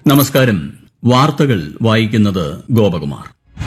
നമസ്കാരം വാർത്തകൾ വായിക്കുന്നത് ഗോപകുമാർ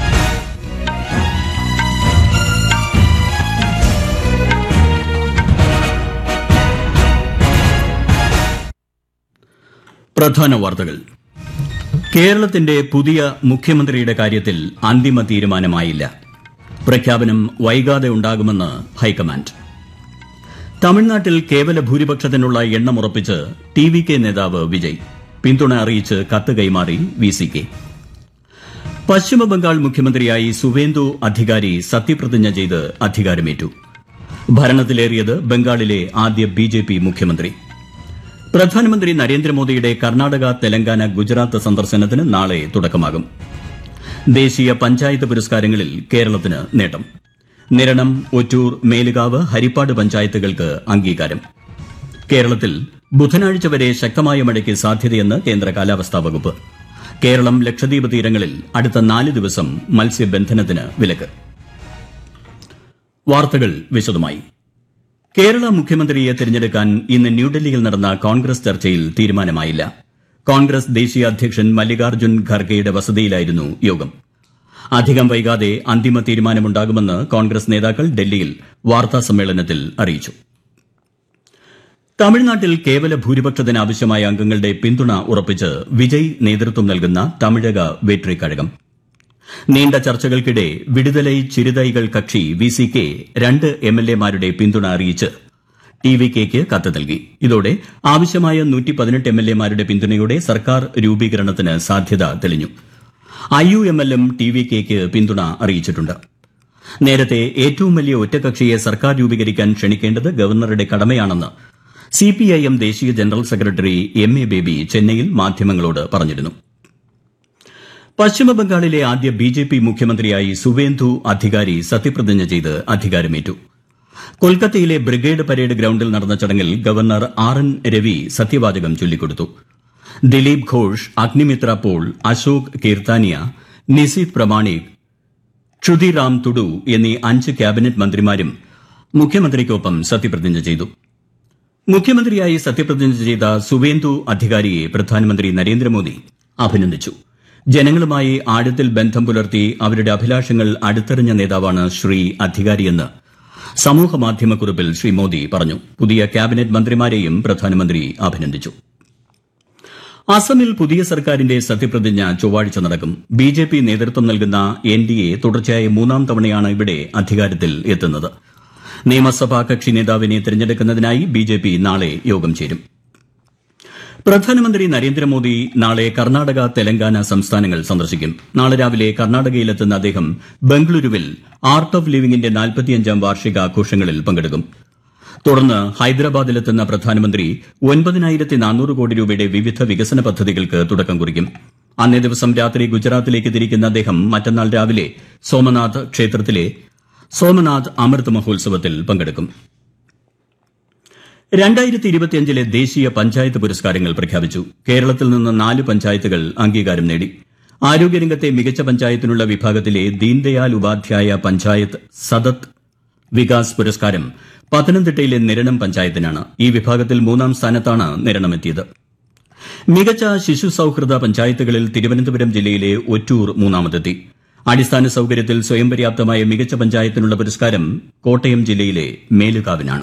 പ്രധാന വാർത്തകൾ കേരളത്തിന്റെ പുതിയ മുഖ്യമന്ത്രിയുടെ കാര്യത്തിൽ അന്തിമ തീരുമാനമായില്ല പ്രഖ്യാപനം വൈകാതെ ഉണ്ടാകുമെന്ന് ഹൈക്കമാൻഡ് തമിഴ്നാട്ടിൽ കേവല ഭൂരിപക്ഷത്തിനുള്ള എണ്ണം ഉറപ്പിച്ച് ടി വി കെ നേതാവ് വിജയ് പിന്തുണ അറിയിച്ച് കത്ത് കൈമാറി വി സി കെ പശ്ചിമബംഗാൾ മുഖ്യമന്ത്രിയായി സുവേന്ദു അധികാരി സത്യപ്രതിജ്ഞ ചെയ്ത് അധികാരമേറ്റു ഭരണത്തിലേറിയത് ബംഗാളിലെ ആദ്യ ബി ജെ പി മുഖ്യമന്ത്രി പ്രധാനമന്ത്രി നരേന്ദ്രമോദിയുടെ കർണാടക തെലങ്കാന ഗുജറാത്ത് സന്ദർശനത്തിന് നാളെ തുടക്കമാകും ദേശീയ പഞ്ചായത്ത് പുരസ്കാരങ്ങളിൽ കേരളത്തിന് നേട്ടം നിരണം ഒറ്റൂർ മേലുകാവ് ഹരിപ്പാട് പഞ്ചായത്തുകൾക്ക് അംഗീകാരം കേരളത്തിൽ ബുധനാഴ്ച വരെ ശക്തമായ മഴയ്ക്ക് സാധ്യതയെന്ന് കേന്ദ്ര കാലാവസ്ഥാ വകുപ്പ് കേരളം ലക്ഷദ്വീപ് തീരങ്ങളിൽ അടുത്ത നാല് ദിവസം മത്സ്യബന്ധനത്തിന് വിലക്ക് വാർത്തകൾ വിശദമായി കേരള മുഖ്യമന്ത്രിയെ തിരഞ്ഞെടുക്കാൻ ഇന്ന് ന്യൂഡൽഹിയിൽ നടന്ന കോൺഗ്രസ് ചർച്ചയിൽ തീരുമാനമായില്ല കോൺഗ്രസ് ദേശീയ അധ്യക്ഷൻ മല്ലികാർജ്ജുൻ ഖർഗെയുടെ വസതിയിലായിരുന്നു യോഗം അധികം വൈകാതെ അന്തിമ തീരുമാനമുണ്ടാകുമെന്ന് കോൺഗ്രസ് നേതാക്കൾ ഡൽഹിയിൽ വാർത്താസമ്മേളനത്തിൽ അറിയിച്ചു തമിഴ്നാട്ടിൽ കേവല ഭൂരിപക്ഷത്തിന് ആവശ്യമായ അംഗങ്ങളുടെ പിന്തുണ ഉറപ്പിച്ച് വിജയ് നേതൃത്വം നൽകുന്ന തമിഴക വേട്രി കഴകം നീണ്ട ചർച്ചകൾക്കിടെ വിടുതലൈ ചിരുതൈകൾ കക്ഷി വി സി കെ രണ്ട് എം എൽ എമാരുടെ പിന്തുണ അറിയിച്ച് ടി വി കെയ്ക്ക് കത്ത് നൽകി ഇതോടെ ആവശ്യമായ നൂറ്റി പതിനെട്ട് എം എൽ എമാരുടെ പിന്തുണയോടെ സർക്കാർ രൂപീകരണത്തിന് സാധ്യത തെളിഞ്ഞു ഐ യു എം എല്ലും ടി വി കെയ്ക്ക് പിന്തുണ അറിയിച്ചിട്ടുണ്ട് നേരത്തെ ഏറ്റവും വലിയ ഒറ്റകക്ഷിയെ സർക്കാർ രൂപീകരിക്കാൻ ക്ഷണിക്കേണ്ടത് ഗവർണറുടെ കടമയാണെന്ന് സിപിഐഎം ദേശീയ general secretary M A Baby ചെന്നൈയിൽ മാധ്യമങ്ങളോട് പറഞ്ഞിരുന്നു പശ്ചിമബംഗാളിലെ ആദ്യ ബി ജെ പി മുഖ്യമന്ത്രിയായി സുവേന്ദു അധികാരി സത്യപ്രതിജ്ഞ ചെയ്ത് അധികാരമേറ്റു കൊൽക്കത്തയിലെ ബ്രിഗേഡ് പരേഡ് ഗ്രൌണ്ടിൽ നടന്ന ചടങ്ങിൽ ഗവർണർ ആർ എൻ രവി സത്യവാചകം ചൊല്ലിക്കൊടുത്തു ദിലീപ് ഘോഷ് അഗ്നിമിത്ര പോൾ അശോക് കീർത്താനിയ നിസീത് പ്രമാണിക് ക്ഷുതിറാം തുഡു എന്നീ അഞ്ച് ക്യാബിനറ്റ് മന്ത്രിമാരും മുഖ്യമന്ത്രിക്കൊപ്പം സത്യപ്രതിജ്ഞ ചെയ്തു മുഖ്യമന്ത്രിയായി സത്യപ്രതിജ്ഞ ചെയ്ത സുവേന്ദു അധികാരിയെ പ്രധാനമന്ത്രി നരേന്ദ്രമോദി അഭിനന്ദിച്ചു ജനങ്ങളുമായി ആഴത്തിൽ ബന്ധം പുലർത്തി അവരുടെ അഭിലാഷങ്ങൾ അടുത്തെറിഞ്ഞ നേതാവാണ് ശ്രീ അധികാരിയെന്ന് സമൂഹമാധ്യമക്കുറിപ്പിൽ ശ്രീ മോദി പറഞ്ഞു പുതിയ ക്യാബിനറ്റ് മന്ത്രിമാരെയും പ്രധാനമന്ത്രി അഭിനന്ദിച്ചു അസമിൽ പുതിയ സർക്കാരിന്റെ സത്യപ്രതിജ്ഞ ചൊവ്വാഴ്ച നടക്കും ബി ജെ പി നേതൃത്വം നൽകുന്ന എൻ ഡി എ തുടർച്ചയായ മൂന്നാം തവണയാണ് ഇവിടെ അധികാരത്തിൽ എത്തുന്നത് നിയമസഭാ കക്ഷി നേതാവിനെ തിരഞ്ഞെടുക്കുന്നതിനായി ബി ജെ പി നാളെ യോഗം ചേരും പ്രധാനമന്ത്രി നരേന്ദ്രമോദി നാളെ കർണാടക തെലങ്കാന സംസ്ഥാനങ്ങൾ സന്ദർശിക്കും നാളെ രാവിലെ കർണാടകയിലെത്തുന്ന അദ്ദേഹം ബംഗളൂരുവിൽ ആർട്ട് ഓഫ് ലിവിംഗിന്റെ നാൽപ്പത്തിയഞ്ചാം വാർഷികാഘോഷങ്ങളിൽ പങ്കെടുക്കും തുടർന്ന് ഹൈദരാബാദിലെത്തുന്ന പ്രധാനമന്ത്രി ഒൻപതിനായിരത്തി നാനൂറ് കോടി രൂപയുടെ വിവിധ വികസന പദ്ധതികൾക്ക് തുടക്കം കുറിക്കും അന്നേ ദിവസം രാത്രി ഗുജറാത്തിലേക്ക് തിരിക്കുന്ന അദ്ദേഹം മറ്റന്നാൾ രാവിലെ സോമനാഥ് ക്ഷേത്രത്തിലെ സോമനാഥ് അമൃത് മഹോത്സവത്തിൽ പങ്കെടുക്കും രണ്ടായിരത്തി ഇരുപത്തിയഞ്ചിലെ ദേശീയ പഞ്ചായത്ത് പുരസ്കാരങ്ങൾ പ്രഖ്യാപിച്ചു കേരളത്തിൽ നിന്ന് നാല് പഞ്ചായത്തുകൾ അംഗീകാരം നേടി ആരോഗ്യരംഗത്തെ മികച്ച പഞ്ചായത്തിനുള്ള വിഭാഗത്തിലെ ദീൻദയാൽ ഉപാധ്യായ പഞ്ചായത്ത് സതത് വികാസ് പുരസ്കാരം പത്തനംതിട്ടയിലെ നിരണം പഞ്ചായത്തിനാണ് ഈ വിഭാഗത്തിൽ മൂന്നാം സ്ഥാനത്താണ് നിരണമെത്തിയത് മികച്ച ശിശു സൌഹൃദ പഞ്ചായത്തുകളിൽ തിരുവനന്തപുരം ജില്ലയിലെ ഒറ്റൂർ മൂന്നാമതെത്തി അടിസ്ഥാന സൌകര്യത്തിൽ സ്വയം പര്യാപ്തമായ മികച്ച പഞ്ചായത്തിനുള്ള പുരസ്കാരം കോട്ടയം ജില്ലയിലെ മേലുകാവിനാണ്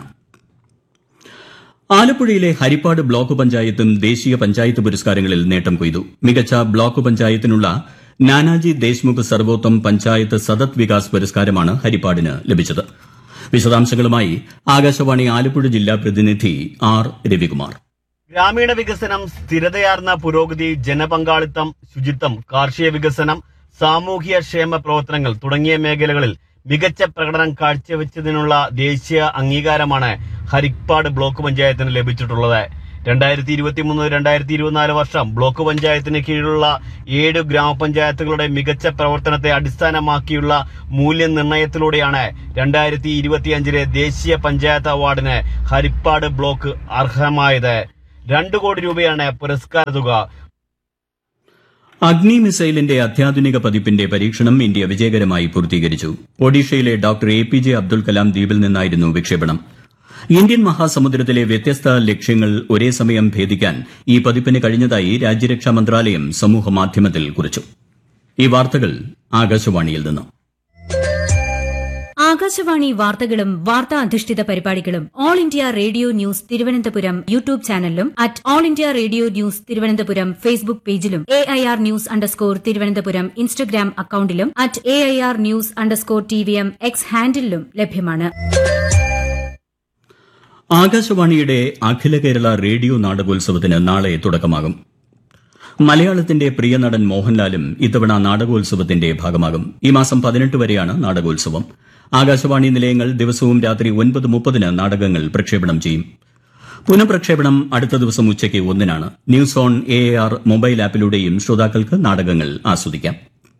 ആലപ്പുഴയിലെ ഹരിപ്പാട് ബ്ലോക്ക് പഞ്ചായത്തും ദേശീയ പഞ്ചായത്ത് പുരസ്കാരങ്ങളിൽ നേട്ടം കൊയ്തു മികച്ച ബ്ലോക്ക് പഞ്ചായത്തിനുള്ള നാനാജി ദേശ്മുഖ് സർവോത്തം പഞ്ചായത്ത് സതത് വികാസ് പുരസ്കാരമാണ് ഹരിപ്പാടിന് ലഭിച്ചത് വിശദാംശങ്ങളുമായി ആകാശവാണി ആലപ്പുഴ ജില്ലാ പ്രതിനിധി ആർ രവികുമാർ ഗ്രാമീണ വികസനം സ്ഥിരതയാർന്ന പുരോഗതി ജനപങ്കാളിത്തം ശുചിത്വം കാർഷിക വികസനം സാമൂഹ്യ ക്ഷേമ പ്രവർത്തനങ്ങൾ തുടങ്ങിയ മേഖലകളിൽ മികച്ച പ്രകടനം കാഴ്ചവെച്ചതിനുള്ള ദേശീയ അംഗീകാരമാണ് ഹരിപ്പാട് ബ്ലോക്ക് പഞ്ചായത്തിന് ലഭിച്ചിട്ടുള്ളത് രണ്ടായിരത്തി ഇരുപത്തിമൂന്ന് രണ്ടായിരത്തി ഇരുപത്തിനാല് വർഷം ബ്ലോക്ക് പഞ്ചായത്തിന് കീഴിലുള്ള ഏഴ് ഗ്രാമപഞ്ചായത്തുകളുടെ മികച്ച പ്രവർത്തനത്തെ അടിസ്ഥാനമാക്കിയുള്ള മൂല്യനിർണ്ണയത്തിലൂടെയാണ് രണ്ടായിരത്തി ഇരുപത്തിയഞ്ചിലെ ദേശീയ പഞ്ചായത്ത് അവാർഡിന് ഹരിപ്പാട് ബ്ലോക്ക് അർഹമായത് രണ്ടു കോടി രൂപയാണ് പുരസ്കാര തുക അഗ്നി മിസൈലിന്റെ അത്യാധുനിക പതിപ്പിന്റെ പരീക്ഷണം ഇന്ത്യ വിജയകരമായി പൂർത്തീകരിച്ചു ഒഡീഷയിലെ doctor A P J Abdul Kalam ദ്വീപിൽ നിന്നായിരുന്നു വിക്ഷേപണം ഇന്ത്യൻ മഹാസമുദ്രത്തിലെ വ്യത്യസ്ത ലക്ഷ്യങ്ങൾ ഒരേ സമയം ഭേദിക്കാൻ ഈ പതിപ്പിന് കഴിഞ്ഞതായി രാജ്യരക്ഷാ മന്ത്രാലയം സമൂഹമാധ്യമത്തിൽ കുറിച്ചു ഈ വാർത്തകൾ ആകാശവാണിയിൽ നിന്ന് ആകാശവാണി വാർത്തകളും വാർത്താ അധിഷ്ഠിത പരിപാടികളും All India Radio News Thiruvananthapuram YouTube ചാനലിലും at All India Radio News Thiruvananthapuram Facebook പേജിലും A I R news underscore Thiruvananthapuram Instagram അക്കൌണ്ടിലും at A I R news underscore T V M X ഹാൻഡിലും ലഭ്യമാണ് ആകാശവാണിയുടെ അഖില കേരള റേഡിയോ നാടകോത്സവത്തിന് നാളെ തുടക്കമാകും മലയാളത്തിന്റെ പ്രിയ നടൻ മോഹൻലാലും ഇത്തവണ നാടകോത്സവത്തിന്റെ ഭാഗമാകും ഈ മാസം പതിനെട്ട് വരെയാണ് നാടകോത്സവം ആകാശവാണി നിലയങ്ങൾ ദിവസവും രാത്രി ഒൻപത് മുപ്പതിന് നാടകങ്ങൾ പ്രക്ഷേപണം ചെയ്യും പുനഃപ്രക്ഷേപണം അടുത്ത ദിവസം ഉച്ചയ്ക്ക് ഒന്നിനാണ് news on A R mobile ആപ്പിലൂടെയും ശ്രോതാക്കൾക്ക് നാടകങ്ങൾ ആസ്വദിക്കാം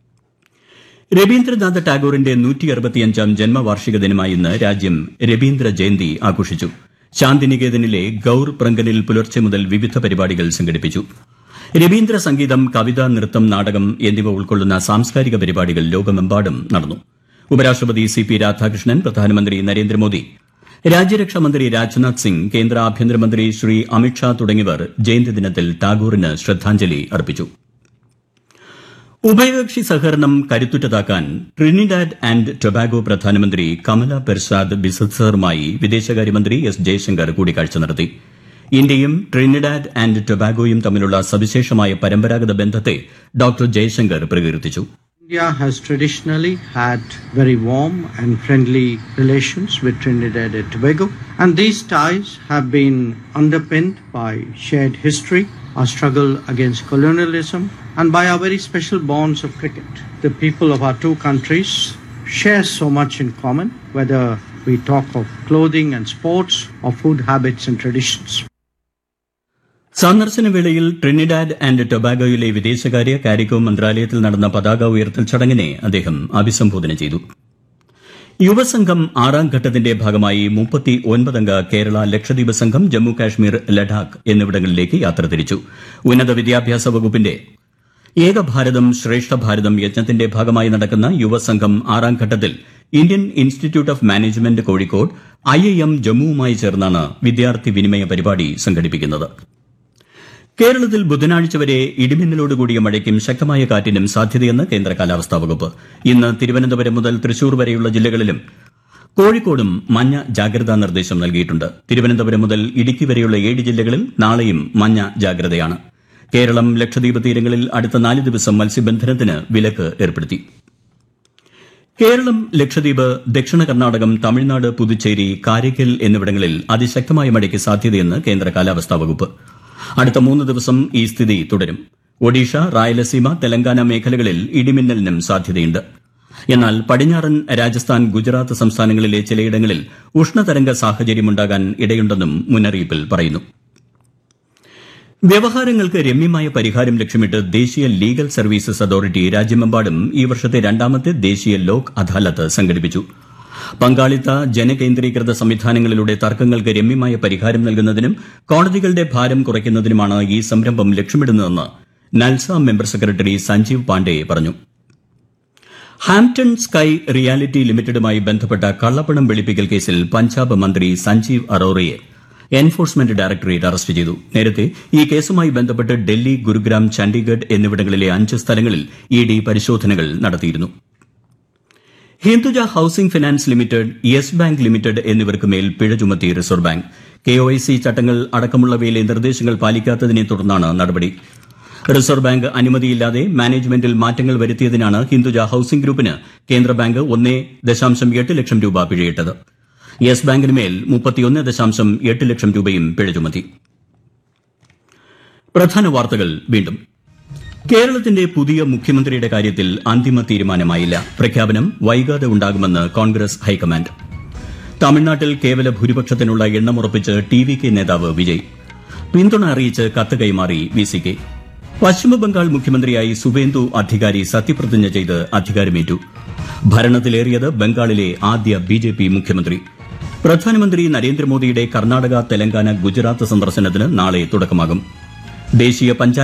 രവീന്ദ്രനാഥ ടാഗോറിന്റെ നൂറ്റിയറുപത്തിയഞ്ചാം ജന്മവാർഷിക ദിനമായ ഇന്ന് രാജ്യം രവീന്ദ്ര ജയന്തി ആഘോഷിച്ചു ശാന്തിനികേതനിലെ ഗൌർ പ്രങ്കനിൽ പുലർച്ചെ മുതൽ വിവിധ പരിപാടികൾ സംഘടിപ്പിച്ചു രവീന്ദ്ര സംഗീതം കവിത നൃത്തം നാടകം എന്നിവ ഉൾക്കൊള്ളുന്ന സാംസ്കാരിക പരിപാടികൾ ലോകമെമ്പാടും നടന്നു ഉപരാഷ്ട്രപതി സി പി രാധാകൃഷ്ണൻ പ്രധാനമന്ത്രി നരേന്ദ്രമോദി രാജ്യരക്ഷാമന്ത്രി രാജ്നാഥ് സിംഗ് കേന്ദ്ര ആഭ്യന്തരമന്ത്രി ശ്രീ അമിത്ഷാ തുടങ്ങിയവർ ജയന്തി ദിനത്തിൽ ടാഗോറിന് ശ്രദ്ധാഞ്ജലി അർപ്പിച്ചു ഉഭയകക്ഷി സഹകരണം കരുത്തുറ്റതാക്കാൻ ട്രിനിഡാഡ് ആൻഡ് ടൊബാഗോ പ്രധാനമന്ത്രി കമല പെർസാദ് ബിസത്സറുമായി വിദേശകാര്യമന്ത്രി എസ് ജയശങ്കർ കൂടിക്കാഴ്ച നടത്തി ഇന്ത്യയും ട്രിനിഡാഡ് ആൻഡ് ടൊബാഗോയും തമ്മിലുള്ള സവിശേഷമായ പരമ്പരാഗത ബന്ധത്തെ ഡോക്ടർ ജയശങ്കർ പ്രകീർത്തിച്ചു India has traditionally had very warm and friendly relations with Trinidad and Tobago, and these ties have been underpinned by shared history, our struggle against colonialism, and by our very special bonds of cricket. The people of our two countries share so much in common, whether we talk of clothing and sports or food habits and traditions. സന്ദർശന വേളയിൽ Trinidad and ടൊബാഗോയിലെ വിദേശകാര്യ CARICOM മന്ത്രാലയത്തിൽ നടന്ന പതാക ഉയർത്തൽ ചടങ്ങിനെ അദ്ദേഹം അഭിസംബോധന ചെയ്തു യുവസംഘം ആറാം ഘട്ടത്തിന്റെ ഭാഗമായി മുപ്പത്തി ഒൻപതംഗ കേരള ലക്ഷദ്വീപ് സംഘം ജമ്മു കാശ്മീർ ലഡാക്ക് എന്നിവിടങ്ങളിലേക്ക് യാത്ര തിരിച്ചു ഉന്നത വിദ്യാഭ്യാസ വകുപ്പിന്റെ ഏക ഭാരതം ശ്രേഷ്ഠ ഭാരതം യജ്ഞത്തിന്റെ ഭാഗമായി നടക്കുന്ന യുവസംഘം ആറാം ഘട്ടത്തിൽ Indian Institute of Management Kozhikode I I M ജമ്മുവുമായി ചേർന്നാണ് വിദ്യാർത്ഥി വിനിമയ പരിപാടി സംഘടിപ്പിക്കുന്നത് കേരളത്തിൽ ബുധനാഴ്ച വരെ ഇടിമിന്നലോടുകൂടിയ മഴയ്ക്കും ശക്തമായ കാറ്റിനും സാധ്യതയെന്ന് കേന്ദ്ര കാലാവസ്ഥാ വകുപ്പ് ഇന്ന് തിരുവനന്തപുരം മുതൽ തൃശൂർ വരെയുള്ള ജില്ലകളിലും കോഴിക്കോടും മഞ്ഞ ജാഗ്രതാ നിർദ്ദേശം നൽകിയിട്ടുണ്ട് തിരുവനന്തപുരം മുതൽ ഇടുക്കി വരെയുള്ള ഏഴ് ജില്ലകളിൽ നാളെയും മഞ്ഞ ജാഗ്രതയാണ് കേരളം ലക്ഷദ്വീപ് തീരങ്ങളിൽ അടുത്ത നാല് ദിവസം മത്സ്യബന്ധനത്തിന് വിലക്ക് ഏർപ്പെടുത്തി കേരളം ലക്ഷദ്വീപ് ദക്ഷിണ കർണാടകം തമിഴ്നാട് പുതുച്ചേരി കാരയ്ക്കൽ എന്നിവിടങ്ങളിൽ അതിശക്തമായ മഴയ്ക്ക് സാധ്യതയെന്ന് കേന്ദ്ര കാലാവസ്ഥാ വകുപ്പ് അടുത്ത മൂന്ന് ദിവസം ഈ സ്ഥിതി തുടരും ഒഡീഷ റായലസീമ തെലങ്കാന മേഖലകളിൽ ഇടിമിന്നലിനും സാധ്യതയുണ്ട് എന്നാൽ പടിഞ്ഞാറൻ രാജസ്ഥാൻ ഗുജറാത്ത് സംസ്ഥാനങ്ങളിലെ ചിലയിടങ്ങളിൽ ഉഷ്ണതരംഗ സാഹചര്യമുണ്ടാകാൻ ഇടയുണ്ടെന്നും മുന്നറിയിപ്പിൽ പറയുന്നു വ്യവഹാരങ്ങൾക്ക് രമ്യമായ പരിഹാരം ലക്ഷ്യമിട്ട് ദേശീയ ലീഗൽ സർവീസസ് അതോറിറ്റി രാജ്യമെമ്പാടും ഈ വർഷത്തെ രണ്ടാമത്തെ ദേശീയ ലോക് അദാലത്ത് സംഘടിപ്പിച്ചു പങ്കാളിത്ത ജനകേന്ദ്രീകൃത സംവിധാനങ്ങളിലൂടെ തർക്കങ്ങൾക്ക് രമ്യമായ പരിഹാരം നൽകുന്നതിനും കോടതികളുടെ ഭാരം കുറയ്ക്കുന്നതിനുമാണ് ഈ സംരംഭം ലക്ഷ്യമിടുന്നതെന്ന് നൽസ മെമ്പർ സെക്രട്ടറി സഞ്ജീവ് പാണ്ഡെ പറഞ്ഞു ഹാംപ്ടൺ സ്കൈ റിയാലിറ്റി ലിമിറ്റഡുമായി ബന്ധപ്പെട്ട കള്ളപ്പണം വെളുപ്പിക്കൽ കേസിൽ പഞ്ചാബ് മന്ത്രി സഞ്ജീവ് അറോറയെ എൻഫോഴ്സ്മെന്റ് ഡയറക്ടറേറ്റ് അറസ്റ്റ് ചെയ്തു നേരത്തെ ഈ കേസുമായി ബന്ധപ്പെട്ട് ഡൽഹി ഗുരുഗ്രാം ചണ്ഡീഗഡ് എന്നിവിടങ്ങളിലെ അഞ്ച് സ്ഥലങ്ങളിൽ ഇ ഡി പരിശോധനകൾ നടത്തിയിരുന്നു Hinduja housing finance limited Yes bank limited എന്നിവർക്ക് മേൽ പിഴ ചുമത്തി റിസർവ് ബാങ്ക് കെഒഐസി ചട്ടങ്ങൾ അടക്കമുള്ളവയിലെ നിർദ്ദേശങ്ങൾ പാലിക്കാത്തതിനെ തുടർന്നാണ് നടപടി റിസർവ് ബാങ്ക് അനുമതിയില്ലാതെ മാനേജ്മെന്റിൽ മാറ്റങ്ങൾ വരുത്തിയതിനാണ് ഹിന്ദുജ ഹൌസിംഗ് ഗ്രൂപ്പിന് കേന്ദ്ര ബാങ്ക് ഒന്നേ ദശാംശം എട്ട് ലക്ഷം രൂപ പിഴയിട്ടത് യെസ് ബാങ്കിന് മേൽ മുപ്പത്തിയൊന്ന് ദശാംശം എട്ട് ലക്ഷം രൂപയും പിഴ ചുമത്തി പ്രധാന വാർത്തകൾ വീണ്ടും കേരളത്തിന്റെ പുതിയ മുഖ്യമന്ത്രിയുടെ കാര്യത്തിൽ അന്തിമ തീരുമാനമായില്ല പ്രഖ്യാപനം വൈകാതെ ഉണ്ടാകുമെന്ന് കോൺഗ്രസ് ഹൈക്കമാൻഡ് തമിഴ്നാട്ടിൽ കേവല ഭൂരിപക്ഷത്തിനുള്ള എണ്ണമുറപ്പിച്ച് ടി വി കെ നേതാവ് വിജയ് പിന്തുണ അറിയിച്ച് കത്ത് കൈമാറി വി സി കെ പശ്ചിമബംഗാൾ മുഖ്യമന്ത്രിയായി സുവേന്ദു അധികാരി സത്യപ്രതിജ്ഞ ചെയ്ത് അധികാരമേറ്റു ഭരണത്തിലേറിയത് ബംഗാളിലെ ആദ്യ ബി ജെ പി മുഖ്യമന്ത്രി പ്രധാനമന്ത്രി നരേന്ദ്രമോദിയുടെ കർണാടക തെലങ്കാന ഗുജറാത്ത് സന്ദർശനത്തിന് നാളെ തുടക്കമാകും ദേശീയ പഞ്ചായത്ത്